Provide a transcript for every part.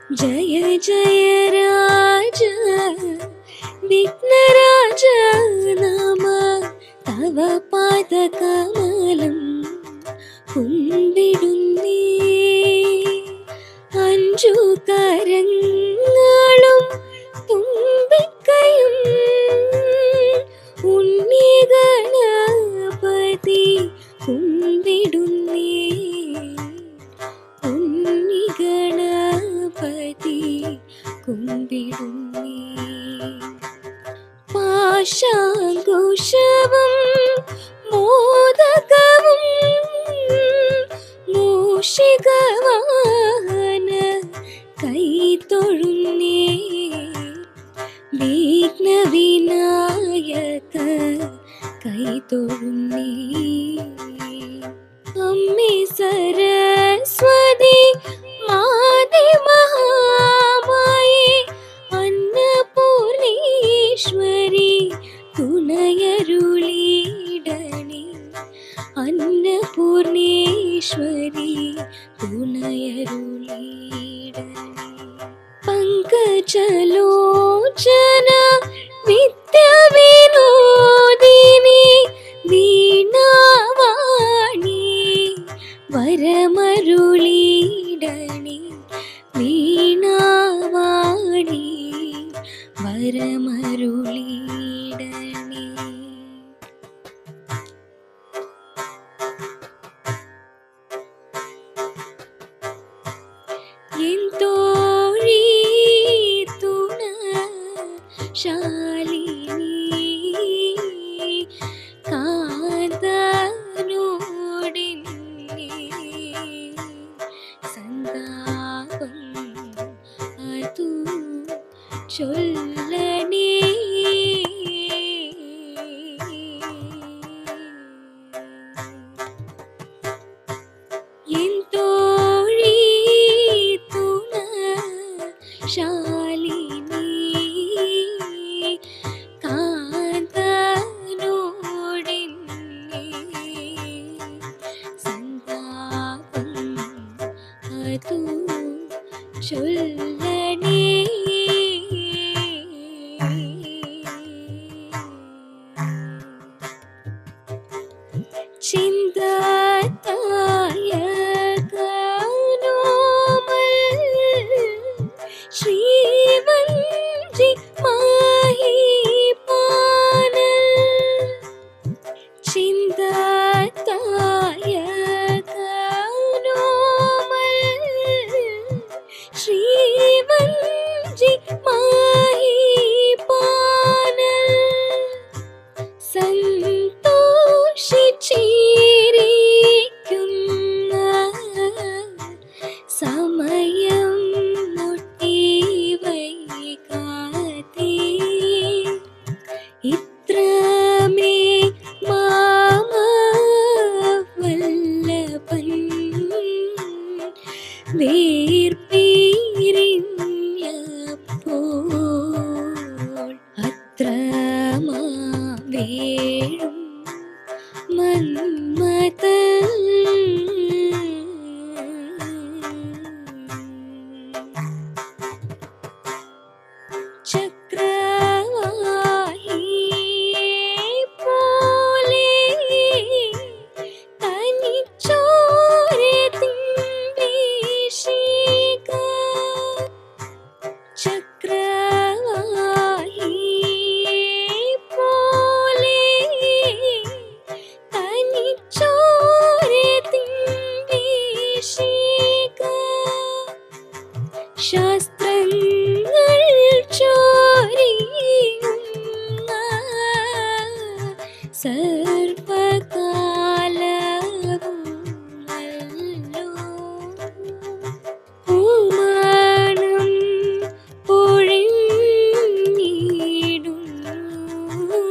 ജയ ജയ രാജ വിഘ്നരാജ നമ തവ പാദകമലം കുമ്പിടുന്നേ അഞ്ചു കരങ്ങളും തുമ്പിക്കയും ഉണ്ണി ഗണപതി കുമ്പിടുന്നേ ഉണ്ണി ഗണപതി കുമ്പിടുന്നേ പാശാങ്കുശവും മോദകവും മൂഷികവാഹന കൈത്തൊഴുന്നേ വിഘ്നവിനായക കൈത്തൊഴുന്നേ അമ്മേ സരസ്വതി ആദി മഹാമായി അന്നപൂർണേശ്വരി തുണയരുളിടണേ അന്നപൂർണേശ്വരി തുണയരുളിടണേ പങ്കജലോചന നിത്യവിനോദിനി വീണാവാണി വരമരുളിടണി വീണാവാണി വരമരുളിടണി എന്തോഴി തുണ ശാലിനി കാന്തനോടിന്നെ സന്താപം അതു ചൊല്ലണേ എന്തോഴി തുണ ശാലിനി കാന്തനോടിന്നെ സന്താപം അതു ചൊല്ലണേ ചിന്തായ ശ്രീവഞ്ചി മാഹിപാനൽ ചിന്തായ ശ്രീവഞ്ചി മാഹിപാനൽ സന്തോഷിച്ചിരിക്കുന്ന സമയം മുട്ടി വൈകാതെ ഇത്രമേ മാമ വല്ലഭൻ വേർപിരിഞ്ഞപ്പോൾ അത്രമാ വേഴും മന്മഥൻ ചക്രവാഹിയെ പോലെ തനിച്ചോരെ തിൻവീശിക. ചക്രവാഹിയെ പോലെ തനിച്ചോരെ തിൻവീശിക. ശാസ്ത്രങ്ങൾ ചോരിയുന്ന സർവകാലവും അല്ലോ പൂമാണം പൊഴിഞ്ഞിടുന്നു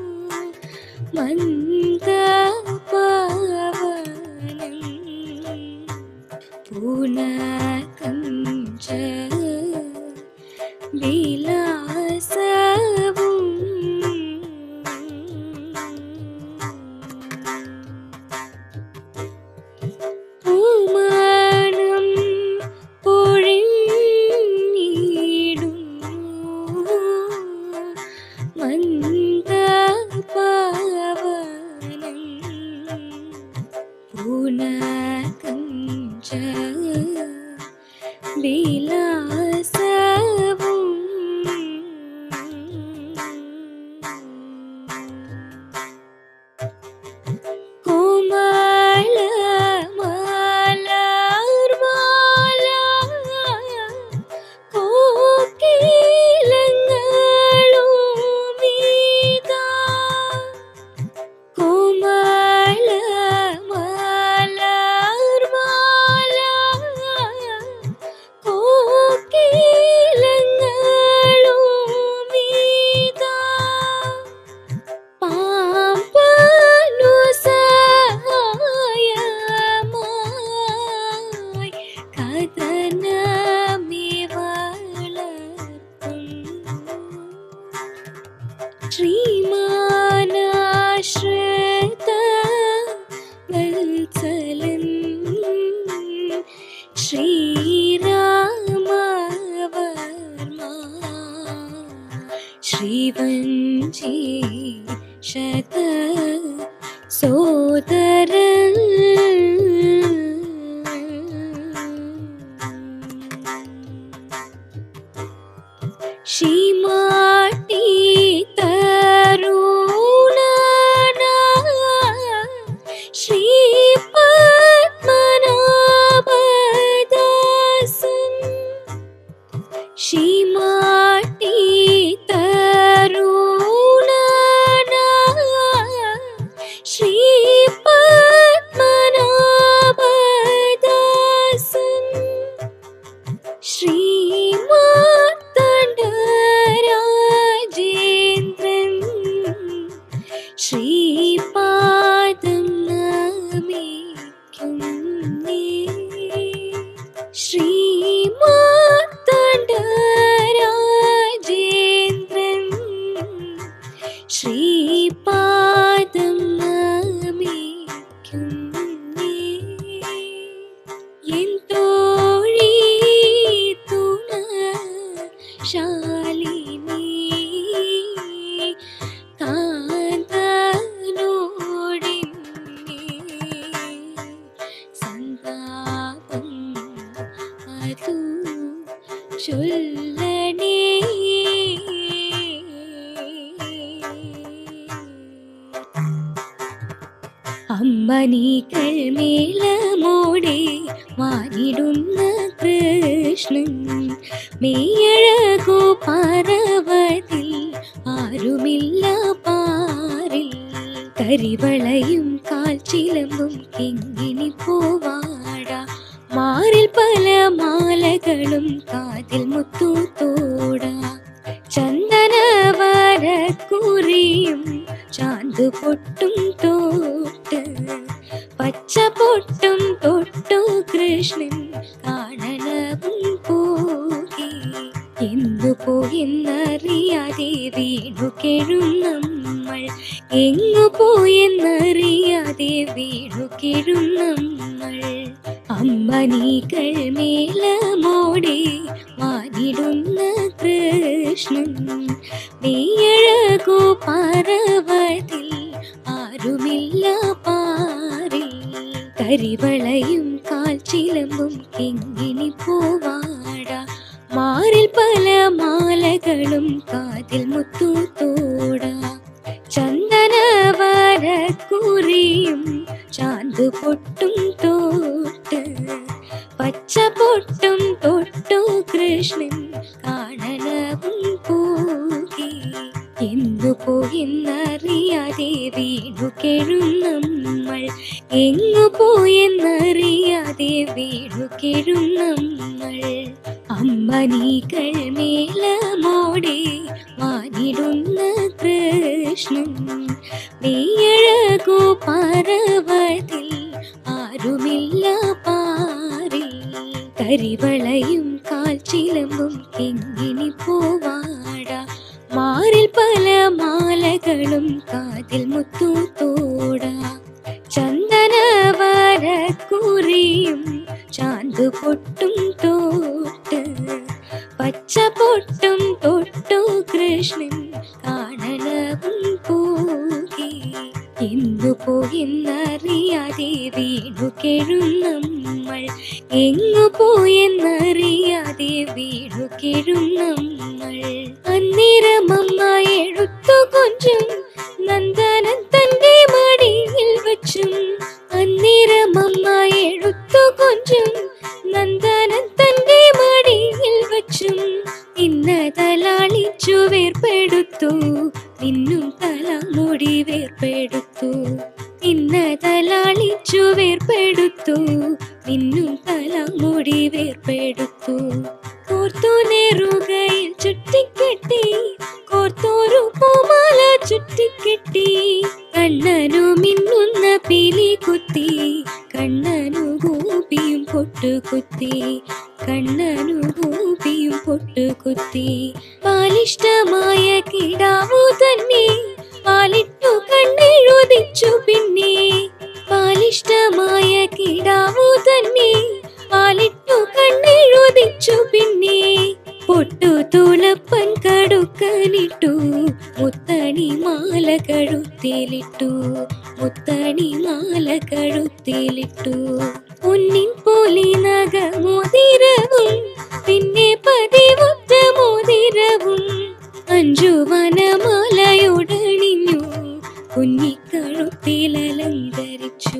മന്ദപാവനം പൂനകഞ്ച വിലാസവും പൂമണം പൊഴിഞ്ഞിടുന്നു വിലാസവും കോമളമലർമാല കോകിലങ്ങളുമീതാ കോമളമലർമാല കോകിലങ്ങളുമീതാ പാമ്പനു സഹായമായി കഥനമേ വളർത്തും ശ്രീമാനാശ്രിത വത്സലൻ ശ്രീരാമവർമ്മ ശ്രീവഞ്ചി ശത സോദരൻ ശീമാട്ടി തരുണന ശ്രീ പത്മനാഭദാസൻ ശീമാട്ടി തരുണന ശ്രീ പത്മനാഭദാസൻ ശ്രീമാർത്തണ്ഡരാജേന്ദ്രൻ ശ്രീപാദം നമിക്കുന്നേ ശ്രീമാർത്തണ്ഡരാജേന്ദ്രൻ ശ്രീപാദം നമിക്കുന്നേ എന്തോഴി തുണ ശാലിനി കാന്തനോടിന്നെ സന്താപം അതു ചൊല്ലണേ അമ്പനികൾ മേളമോടെ വാനിടുന്ന കൃഷ്ണൻ മെയ്യഴകു പറവതിൽ ആരുമില്ല പാറിൽ കരിവളയും കാൽച്ചിലമ്പും കിങ്ങിണി പോവാട മാറിൽ പല മാലകളും കാതിൽ മുത്തു തോടാ ചന്ദനവരക്കുറിയും ചാന്തു പൊട്ടും തോട്ട് പച്ച പൊട്ടും തൊട്ടു കൃഷ്ണൻ കാണണവും പോകി എന്തു പോയെന്നറിയാതെ വീണു കെഴും നമ്മൾ എങ്ങു പോയെന്നറിയാതെ വീണു കെഴും നമ്മൾ അമ്പനികൾ മേളമോടെ വാനിടുന്ന കൃഷ്ണൻ നീയഴകു പറവതിൽ ആരുമില്ല പാറിൽ കരിവളയും കാൽച്ചിലമ്പും കിങ്ങിണി പോവാട മാറിൽ പല മാലകളും കാതിൽ മുത്തു തോടാ ചന്ദനവരക്കുറിയും ചാന്തു പൊട്ടും തോട്ട് പച്ച പൊട്ടും തൊട്ടു കൃഷ്ണൻ കാണണവും പോകി എന്തു പോയെന്നറിയാതെ വീണു കെഴും നമ്മൾ എങ്ങു പോയെന്നറിയാതെ വീണു കെഴും നമ്മൾ അമ്പനികൾ മേളമോടെ വാനിടുന്ന കൃഷ്ണൻ നീയഴകു പറവതിൽ ആരുമില്ല പാറിൽ കരിവളയും കാൽച്ചിലമ്പും കിങ്ങിണി പോവാട മാറിൽ പല മാലകളും കാതിൽ മുത്തു തോടാ ചന്ദനവരക്കുറിയും ചാന്തു പൊട്ടും തോട്ട് പച്ച പൊട്ടും തൊട്ടു കൃഷ്ണൻ കാണണവും പോകി എന്തു പോയെന്നറിയാതെ വീണു കെഴും നമ്മൾ എങ്ങു പോയെന്നറിയാതെ വീണു കിഴും നമ്മൾ അന്നേരമമ്മ എഴുത്തു കൊഞ്ചും നന്ദനൻ തന്റെ മടിയിൽ വച്ചും അന്നേരമമ്മ എഴുത്തു കൊഞ്ചും നന്ദനൻ തന്റെ മടിയിൽ വച്ചും ഇന്ന തലാളിച്ചു വേർപ്പെടുത്തു നിന്നും തലമുടി വേർപ്പെടുത്തു ഇന്ന തലാളിച്ചു വേർപ്പെടുത്തു നിന്നും തലമുടി വേർപ്പെടുത്തു കോർത്തു നേറുകയിൽ ചുറ്റിക്കെട്ടി കോർത്തോരു പൂമാല ചുറ്റിക്കെട്ടി കണ്ണനു മിന്നുന്ന പീലി കുത്തി കണ്ണനു ഗോപിയും പൊട്ടുകുത്തി കണ്ണനു ഗോപിയും പൊട്ടുകുത്തി പാലിഷ്ടമായ കിടാവു തന്നെ പാലിട്ടു കണ്ണെഴുതിച്ചു പിന്നെ പാലിഷ്ടമായ കിടാവു തന്നെ പാലിട്ടു കണ്ണെഴുതിച്ചു പിന്നെ പൊട്ടു തുളപ്പൻ കടുക്കനിട്ടു മുത്തണി മാല കഴുത്തിലിട്ടു മുത്തണി മാല കഴുത്തിലിട്ടു പൊന്നിൻ പോലി നഗ മോതിരവും പിന്നെ പതിവുറ്റ മോതിരവും അഞ്ചു വനമാലയുടണിഞ്ഞു കുഞ്ഞിക്കഴുത്തിലലങ്കരിച്ചു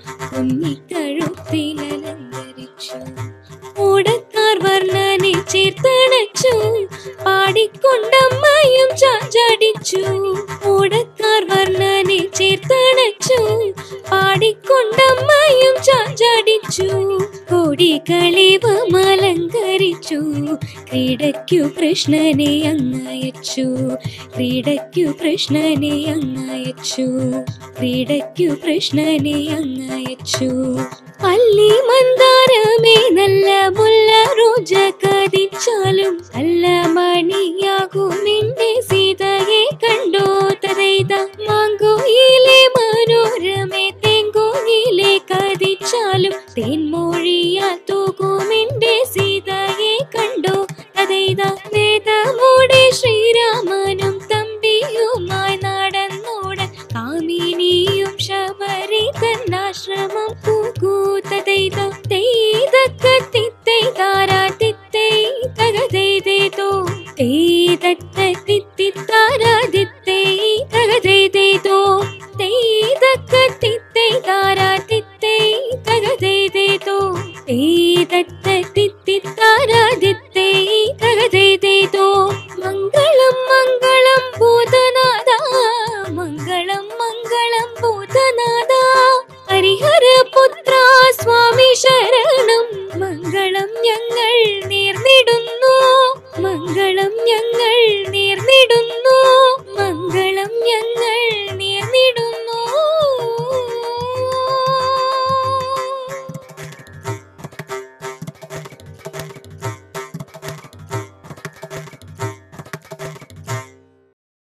കുഞ്ഞിക്കഴുത്തിലലങ്കരിച്ചു ഓടക്കാർ വർണ്ണനെ ചേർത്തണച്ചു പാടിക്കൊണ്ടമ്മയും ചാഞ്ചാടിച്ചു ഓടക്കാർ വർണ്ണനെ ചേർത്തണച്ചു പാടിക്കൊണ്ടമ്മയും ചാഞ്ചാടിച്ചു കോടിക്കളിവം അലങ്കരിച്ചു ക്രീഡയ്ക്കു കൃഷ്ണനെ അങ്ങയച്ചു ക്രീഡയ്ക്കു കൃഷ്ണനെ അങ്ങയച്ചു ക്രീഡയ്ക്കു കൃഷ്ണനെ അങ്ങയച്ചു അല്ലി മന്ദാരമേ നല്ല മുല്ല റോജ കതിച്ചാലും അല്ല മണിയാകും എന്റെ സീതയെ കണ്ടോ തരൈത മാങ്കോയിലെ മനോരമേ തെങ്കോയിലെ കതിച്ചാലും തേൻമൊഴിയാ തൂകും എന്റെ സീതയെ കണ്ടോ തരൈത വേദമോടെ ശ്രീരാമനും തമ്പിയുമായി നടന്നോടൻ കാമിനിയും ശബരി തന്നാശ്രമം പൂകൂത്തതൈത തേതക്ക തിത്തൈ താരാ തിത്തൈ തകതൈതേതോ തേതക്ക തിത്തി താരാ തിത്തൈ തകതൈതേതോ തേതക്ക തിത്തൈ താരാ തിത്തൈ തകതൈതേതോ തേതക്ക